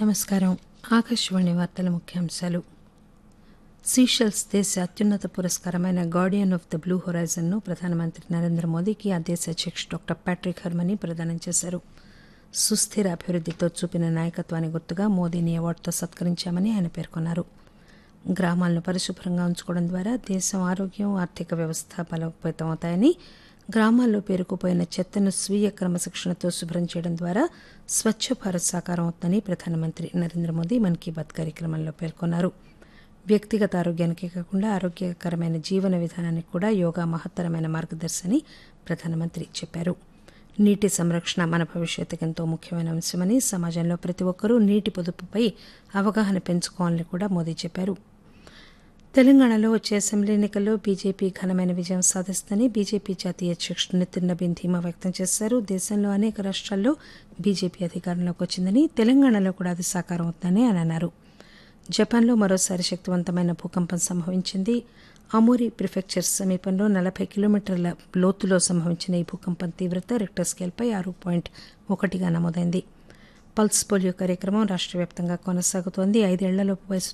నమస్కారం ఆకాశవాణి వార్తల ముఖ్యాంశాలు సీషెల్స్ దేశ అత్యున్నత పురస్కారమైన గార్డియన్ ఆఫ్ ద బ్లూ హొరైజన్ను ప్రధానమంత్రి నరేంద్ర మోదీకి ఆ దేశ అధ్యక్షుడు డాక్టర్ ప్యాట్రిక్ హర్మనీ ప్రదానం చేశారు సుస్థిర అభివృద్దితో చూపిన నాయకత్వాన్ని గుర్తుగా మోదీని అవార్డుతో సత్కరించామని ఆయన పేర్కొన్నారు గ్రామాలను పరిశుభ్రంగా ఉంచుకోవడం ద్వారా దేశం ఆరోగ్యం ఆర్థిక వ్యవస్థ బలోపేతమవుతాయని గ్రామాల్లో పేరుకుపోయిన చెత్తను స్వీయ క్రమశిక్షణతో శుభ్రం చేయడం ద్వారా స్వచ్ఛ భారత్ సాకారం అవుతుందని ప్రధానమంత్రి నరేంద్ర మోదీ మన్ కీ బాత్ కార్యక్రమంలో పేర్కొన్నారు వ్యక్తిగత ఆరోగ్యానికే కాకుండా ఆరోగ్యకరమైన జీవన విధానానికి కూడా యోగా మహత్తరమైన మార్గదర్శి అని ప్రధానమంత్రి చెప్పారు నీటి సంరక్షణ మన భవిష్యత్తుకు ఎంతో ముఖ్యమైన అంశమని సమాజంలో ప్రతి ఒక్కరూ నీటి పొదుపుపై అవగాహన పెంచుకోవాలని కూడా మోదీ చెప్పారు తెలంగాణలో వచ్చే అసెంబ్లీ ఎన్నికల్లో బీజేపీ ఘనమైన విజయం సాధిస్తుందని బీజేపీ జాతీయ అధ్యక్షుడు నితిన్ నబీన్ ధీమా వ్యక్తం చేశారు దేశంలో అనేక రాష్ట్రాల్లో బీజేపీ అధికారంలోకి వచ్చిందని తెలంగాణలో కూడా అది సాకారం అవుతుందని ఆయన అన్నారు జపాన్లో మరోసారి శక్తివంతమైన భూకంపం సంభవించింది అమూరి ప్రిఫెక్చర్ సమీపంలో నలభై కిలోమీటర్ల లోతులో సంభవించిన ఈ భూకంపం తీవ్రత రిక్టర్ స్కేల్పై ఆరు పాయింట్ ఒకటిగా నమోదైంది పల్స్ పోలియో కార్యక్రమం రాష్ట్ర వ్యాప్తంగా కొనసాగుతోంది ఐదేళ్లలోపు వయసు